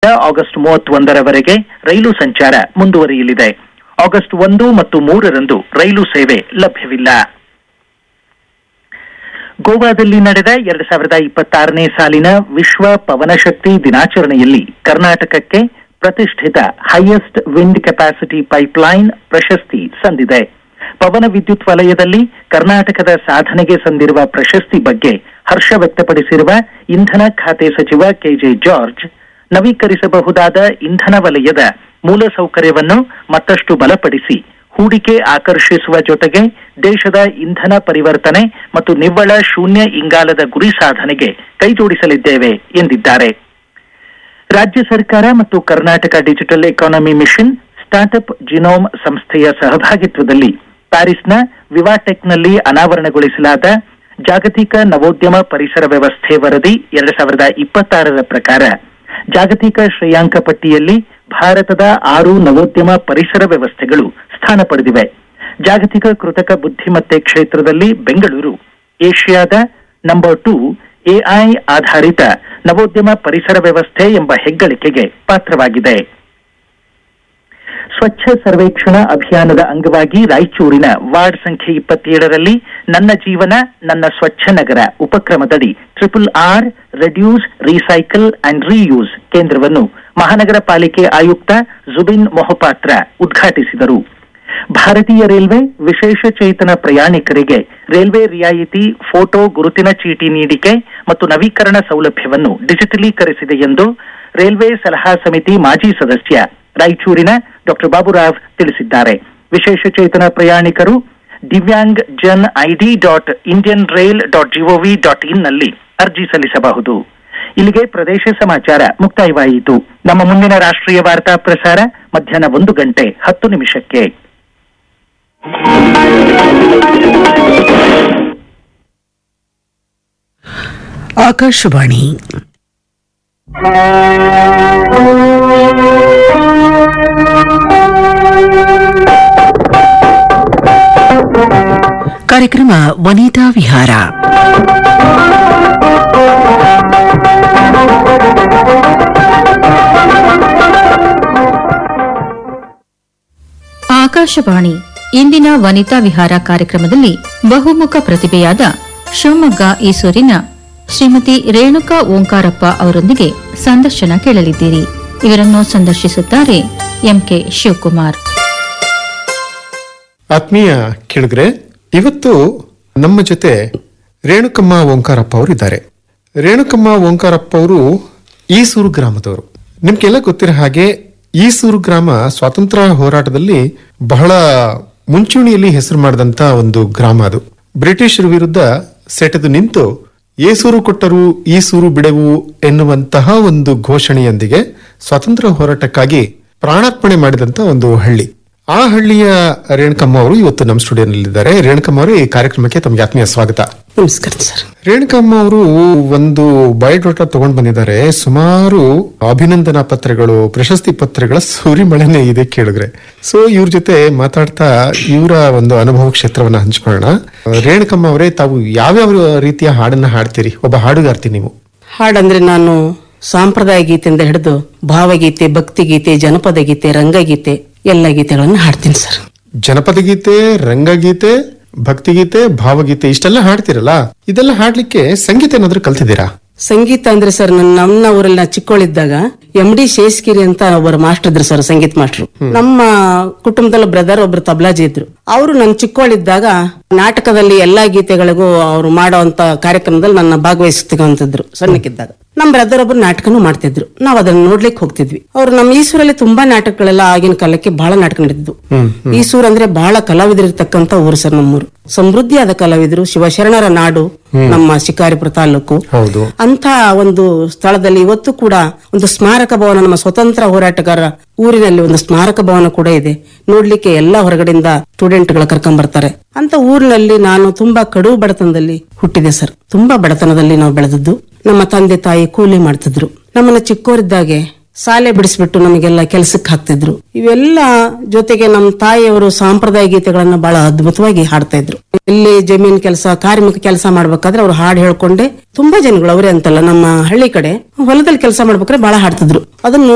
August ಮೂವತ್ತೊಂದರವರೆಗೆ ರೈಲು ಸಂಚಾರ ಮುಂದುವರಿಯಲಿದೆ August ಒಂದು ಮತ್ತು ಮೂರರಂದು ರೈಲು ಸೇವೆ ಲಭ್ಯವಿಲ್ಲ ಗೋವಾದಲ್ಲಿ ನಡೆದ ಎರಡ್ ಸಾವಿರದ ಇಪ್ಪತ್ತಾರನೇ ಸಾಲಿನ ವಿಶ್ವ ಪವನಶಕ್ತಿ ದಿನಾಚರಣೆಯಲ್ಲಿ ಕರ್ನಾಟಕಕ್ಕೆ ಪ್ರತಿಷ್ಠಿತ ಹೈಯೆಸ್ಟ್ ವಿಂಡ್ ಕೆಪಾಸಿಟಿ ಪೈಪ್ಲೈನ್ ಪ್ರಶಸ್ತಿ ಸಂದಿದೆ ಪವನ ವಿದ್ಯುತ್ ವಲಯದಲ್ಲಿ ಕರ್ನಾಟಕದ ಸಾಧನೆಗೆ ಸಂದಿರುವ ಪ್ರಶಸ್ತಿ ಬಗ್ಗೆ ಹರ್ಷ ವ್ಯಕ್ತಪಡಿಸಿರುವ ಇಂಧನ ಖಾತೆ ಸಚಿವ ಕೆಜೆ ಜಾರ್ಜ್ ನವೀಕರಿಸಬಹುದಾದ ಇಂಧನ ವಲಯದ ಮೂಲಸೌಕರ್ಯವನ್ನು ಮತ್ತಷ್ಟು ಬಲಪಡಿಸಿ ಹೂಡಿಕೆ ಆಕರ್ಷಿಸುವ ಜೊತೆಗೆ ದೇಶದ ಇಂಧನ ಪರಿವರ್ತನೆ ಮತ್ತು ನಿವ್ವಳ ಶೂನ್ಯ ಇಂಗಾಲದ ಗುರಿ ಸಾಧನೆಗೆ ಕೈಜೋಡಿಸಲಿದ್ದೇವೆ ಎಂದಿದ್ದಾರೆ ರಾಜ್ಯ ಸರ್ಕಾರ ಮತ್ತು Karnataka digital economy mission startup Genome ಸಂಸ್ಥೆಯ ಸಹಭಾಗಿತ್ವದಲ್ಲಿ ಪ್ಯಾರಿಸ್ನ ವಿವಾಟೆಕ್ನಲ್ಲಿ ಅನಾವರಣಗೊಳಿಸಲಾದ ಜಾಗತಿಕ ನವೋದ್ಯಮ ಪರಿಸರ ವ್ಯವಸ್ಥೆ ವರದಿ ಎರಡ್ ಸಾವಿರದ ಇಪ್ಪತ್ತಾರರ ಪ್ರಕಾರ ಜಾಗತಿಕ ಶ್ರೇಯಾಂಕ ಪಟ್ಟಿಯಲ್ಲಿ ಭಾರತದ ಆರು ನವೋದ್ಯಮ ಪರಿಸರ ವ್ಯವಸ್ಥೆಗಳು ಸ್ಥಾನ ಪಡೆದಿವೆ ಜಾಗತಿಕ ಕೃತಕ ಬುದ್ಧಿಮತ್ತೆ ಕ್ಷೇತ್ರದಲ್ಲಿ ಬೆಂಗಳೂರು ಏಷ್ಯಾದ ನಂಬರ್ ಟೂ ಎಐ ಆಧಾರಿತ ನವೋದ್ಯಮ ಪರಿಸರ ವ್ಯವಸ್ಥೆ ಎಂಬ ಹೆಗ್ಗಳಿಕೆಗೆ ಪಾತ್ರವಾಗಿದೆ ಸ್ವಚ್ಛ ಸರ್ವೇಕ್ಷಣಾ ಅಭಿಯಾನದ ಅಂಗವಾಗಿ ರಾಯಚೂರಿನ ವಾರ್ಡ್ ಸಂಖ್ಯೆ ಇಪ್ಪತ್ತೇಳರಲ್ಲಿ ನನ್ನ ಜೀವನ ನನ್ನ ಸ್ವಚ್ಛ ನಗರ ಉಪಕ್ರಮದಡಿ triple R reduce recycle and reuse ಕೇಂದ್ರವನ್ನು ಮಹಾನಗರ ಪಾಲಿಕೆ ಆಯುಕ್ತ ಜುಬಿನ್ ಮೊಹಪಾತ್ರ ಉದ್ಘಾಟಿಸಿದರು ಭಾರತೀಯ ರೈಲ್ವೆ ವಿಶೇಷ ಚೇತನ ಪ್ರಯಾಣಿಕರಿಗೆ ರೈಲ್ವೆ ರಿಯಾಯಿತಿ ಫೋಟೋ ಗುರುತಿನ ಚೀಟಿ ನೀಡಿಕೆ ಮತ್ತು ನವೀಕರಣ ಸೌಲಭ್ಯವನ್ನು ಡಿಜಿಟಲೀಕರಿಸಿದೆ ಎಂದು ರೈಲ್ವೆ ಸಲಹಾ ಸಮಿತಿ ಮಾಜಿ ಸದಸ್ಯ ರಾಯಚೂರಿನ ಡಾಕ್ಟರ್ ಬಾಬುರಾವ್ ತಿಳಿಸಿದ್ದಾರೆ ವಿಶೇಷ ಚೇತನ ಪ್ರಯಾಣಿಕರು divyangjan ID dot Indian rail dot gov dot in ನಲ್ಲಿ ಅರ್ಜಿ ಸಲ್ಲಿಸಬಹುದು ಇಲ್ಲಿಗೆ ಪ್ರದೇಶ ಸಮಾಚಾರ ಮುಕ್ತಾಯವಾಯಿತು ನಮ್ಮ ಮುಂದಿನ ರಾಷ್ಟ್ರೀಯ ವಾರ್ತಾ ಪ್ರಸಾರ ಮಧ್ಯಾಹ್ನ ಒಂದು ಗಂಟೆ ಹತ್ತು ನಿಮಿಷಕ್ಕೆ ಆಕಾಶವಾಣಿ ಕಾರ್ಯಕ್ರಮ ವನಿತಾ ವಿಹಾರ ಆಕಾಶವಾಣಿ ಇಂದಿನ ವನಿತಾ ವಿಹಾರ ಕಾರ್ಯಕ್ರಮದಲ್ಲಿ ಬಹುಮುಖ ಪ್ರತಿಭೆಯಾದ ಶಿವಮೊಗ್ಗ ಈಸೂರಿನ ಶ್ರೀಮತಿ ರೇಣುಕಾ ಓಂಕಾರಪ್ಪ ಅವರೊಂದಿಗೆ ಸಂದರ್ಶನ ಕೇಳಲಿದ್ದೀರಿ ಇವರನ್ನು ಸಂದರ್ಶಿಸುತ್ತಾರೆ ಎಂಕೆ ಶಿವಕುಮಾರ್ ಆತ್ಮೀಯ ಕೇಳಿದ್ರೆ ಇವತ್ತು ನಮ್ಮ ಜೊತೆ ರೇಣುಕಮ್ಮ ಓಂಕಾರಪ್ಪ ಅವರು ಇದ್ದಾರೆ ರೇಣುಕಮ್ಮ ಓಂಕಾರಪ್ಪ ಅವರು ಈಸೂರು ಗ್ರಾಮದವರು ನಿಮ್ಗೆಲ್ಲ ಗೊತ್ತಿರೋ ಹಾಗೆ ಈಸೂರು ಗ್ರಾಮ ಸ್ವಾತಂತ್ರ್ಯ ಹೋರಾಟದಲ್ಲಿ ಬಹಳ ಮುಂಚೂಣಿಯಲ್ಲಿ ಹೆಸರು ಮಾಡಿದಂತ ಒಂದು ಗ್ರಾಮ ಅದು ಬ್ರಿಟಿಷರ ವಿರುದ್ಧ ಸೆಟೆದು ನಿಂತು ಏಸೂರು ಕೊಟ್ಟರು ಈಸೂರು ಬಿಡೆವು ಎನ್ನುವಂತಹ ಒಂದು ಘೋಷಣೆಯೊಂದಿಗೆ ಸ್ವಾತಂತ್ರ್ಯ ಹೋರಾಟಕ್ಕಾಗಿ ಪ್ರಾಣಾರ್ಪಣೆ ಮಾಡಿದಂತ ಒಂದು ಹಳ್ಳಿ ಆ ಹಳ್ಳಿಯ ರೇಣುಕಮ್ಮ ಅವರು ಇವತ್ತು ನಮ್ಮ ಸ್ಟುಡಿಯೋನಲ್ಲಿದ್ದಾರೆ ರೇಣುಕಮ್ಮ ಅವರು ಈ ಕಾರ್ಯಕ್ರಮಕ್ಕೆ ತಮಗೆ ಆತ್ಮೀಯ ಸ್ವಾಗತ ನಮಸ್ಕಾರ ಸರ್ ರೇಣುಕಮ್ಮ ಅವರು ಒಂದು ಬಯೋಡಾಟಾ ತಗೊಂಡ್ ಬಂದಿದ್ದಾರೆ ಸುಮಾರು ಅಭಿನಂದನಾ ಪತ್ರಗಳು ಪ್ರಶಸ್ತಿ ಪತ್ರಗಳ ಸುರಿಮಳೆನೆ ಇದೆ ಕೇಳಿದ್ರೆ ಸೊ ಇವ್ರ ಜೊತೆ ಮಾತಾಡ್ತಾ ಇವರ ಒಂದು ಅನುಭವ ಕ್ಷೇತ್ರವನ್ನ ಹಂಚ್ಕೊಳ್ಳೋಣ ರೇಣುಕಮ್ಮ ಅವರೇ ತಾವು ಯಾವ್ಯಾವ ರೀತಿಯ ಹಾಡನ್ನ ಹಾಡ್ತೀರಿ ಒಬ್ಬ ಹಾಡುಗಾರ್ತಿ ನೀವು ಹಾಡಂದ್ರೆ ನಾನು ಸಾಂಪ್ರದಾಯ ಗೀತೆಯಿಂದ ಹಿಡಿದು ಭಾವಗೀತೆ ಭಕ್ತಿಗೀತೆ ಜನಪದ ಗೀತೆ ರಂಗಗೀತೆ ಎಲ್ಲ ಗೀತೆಗಳನ್ನು ಹಾಡ್ತೀನಿ ಸರ್ ಜನಪದ ಗೀತೆ ರಂಗಗೀತೆ ಭಕ್ತಿಗೀತೆ ಭಾವಗೀತೆ ಇಷ್ಟೆಲ್ಲ ಹಾಡ್ತಿರಲ್ಲ ಇದೆಲ್ಲ ಹಾಡ್ಲಿಕ್ಕೆ ಸಂಗೀತ ಏನಾದ್ರೂ ಕಲ್ತಿದ್ದೀರಾ ಸಂಗೀತ ಅಂದ್ರೆ ಸರ್ ನನ್ನ ನಮ್ಮ ಊರಲ್ಲಿ ನಾ ಚಿಕ್ಕವಳಿದ್ದಾಗ ಎಂ ಡಿ ಶೇಷ್ಗಿರಿ ಅಂತ ಒಬ್ಬರು ಮಾಸ್ಟರ್ ಇದ್ರು ಸರ್ ಸಂಗೀತ ಮಾಸ್ಟರ್ ನಮ್ಮ ಕುಟುಂಬದಲ್ಲಿ ಬ್ರದರ್ ಒಬ್ರು ತಬ್ಲಾಜಿ ಇದ್ರು ಅವರು ನನ್ ಚಿಕ್ಕವಳಿದ್ದಾಗ ನಾಟಕದಲ್ಲಿ ಎಲ್ಲಾ ಗೀತೆಗಳಿಗೂ ಅವ್ರು ಮಾಡುವಂತ ಕಾರ್ಯಕ್ರಮದಲ್ಲಿ ನನ್ನ ಭಾಗವಹಿಸ್ತಿದ್ರು ಸಣ್ಣಕ್ಕಿದ್ದಾಗ ನಮ್ ಬ್ರದರ್ ಒಬ್ರು ನಾಟಕನೂ ಮಾಡ್ತಿದ್ರು ನಾವ್ ಅದನ್ನ ನೋಡ್ಲಿಕ್ಕೆ ಹೋಗ್ತಿದ್ವಿ ಅವ್ರು ನಮ್ಮ ಈಸೂರಲ್ಲಿ ತುಂಬಾ ನಾಟಕಗಳೆಲ್ಲ ಆಗಿನ ಕಾಲಕ್ಕೆ ಬಹಳ ನಾಟಕ ನಡೆದಿದ್ವು ಈಸೂರ್ ಅಂದ್ರೆ ಬಹಳ ಕಲಾವಿದರಿರ್ತಕ್ಕಂತ ಊರು ಸರ್ ನಮ್ಮೂರು ಸಮೃದ್ಧಿಯಾದ ಕಲಾವಿದರು ಶಿವಶರಣರ ನಾಡು ನಮ್ಮ ಶಿಕಾರಿಪುರ ತಾಲೂಕು ಹೌದು ಅಂತ ಒಂದು ಸ್ಥಳದಲ್ಲಿ ಇವತ್ತು ಕೂಡ ಒಂದು ಸ್ಮಾರಕ ಭವನ ನಮ್ಮ ಸ್ವತಂತ್ರ ಹೋರಾಟಗಾರ ಊರಿನಲ್ಲಿ ಒಂದು ಸ್ಮಾರಕ ಭವನ ಕೂಡ ಇದೆ ನೋಡ್ಲಿಕ್ಕೆ ಎಲ್ಲ ಹೊರಗಡೆಯಿಂದ ಸ್ಟೂಡೆಂಟ್ಗಳ ಕರ್ಕೊಂಡ್ ಬರ್ತಾರೆ ಅಂತ ಊರಿನಲ್ಲಿ ನಾನು ತುಂಬಾ ಕಡು ಬಡತನದಲ್ಲಿ ಹುಟ್ಟಿದೆ ಸರ್ ತುಂಬಾ ಬಡತನದಲ್ಲಿ ನಾವು ಬೆಳೆದದ್ದು ನಮ್ಮ ತಂದೆ ತಾಯಿ ಕೂಲಿ ಮಾಡ್ತಿದ್ರು ನಮ್ಮನ್ನ ಚಿಕ್ಕವರಿದ್ದಾಗೆ ಶಾಲೆ ಬಿಡಿಸ್ಬಿಟ್ಟು ನಮಗೆಲ್ಲ ಕೆಲ್ಸಕ್ಕೆ ಹಾಕ್ತಿದ್ರು ಇವೆಲ್ಲ ಜೊತೆಗೆ ನಮ್ಮ ತಾಯಿಯವರು ಸಾಂಪ್ರದಾಯ ಗೀತೆಗಳನ್ನ ಬಹಳ ಅದ್ಭುತವಾಗಿ ಹಾಡ್ತಾ ಇದ್ರು ಇಲ್ಲಿ ಜಮೀನ್ ಕೆಲಸ ಕಾರ್ಮಿಕ ಕೆಲಸ ಮಾಡ್ಬೇಕಾದ್ರೆ ಅವ್ರು ಹಾಡು ಹೇಳ್ಕೊಂಡೆ ತುಂಬಾ ಜನಗಳು ಅವರೇ ಅಂತಲ್ಲ ನಮ್ಮ ಹಳ್ಳಿ ಕಡೆ ಹೊಲದಲ್ಲಿ ಕೆಲಸ ಮಾಡ್ಬೇಕಾದ್ರೆ ಬಹಳ ಹಾಡ್ತಿದ್ರು ಅದನ್ನ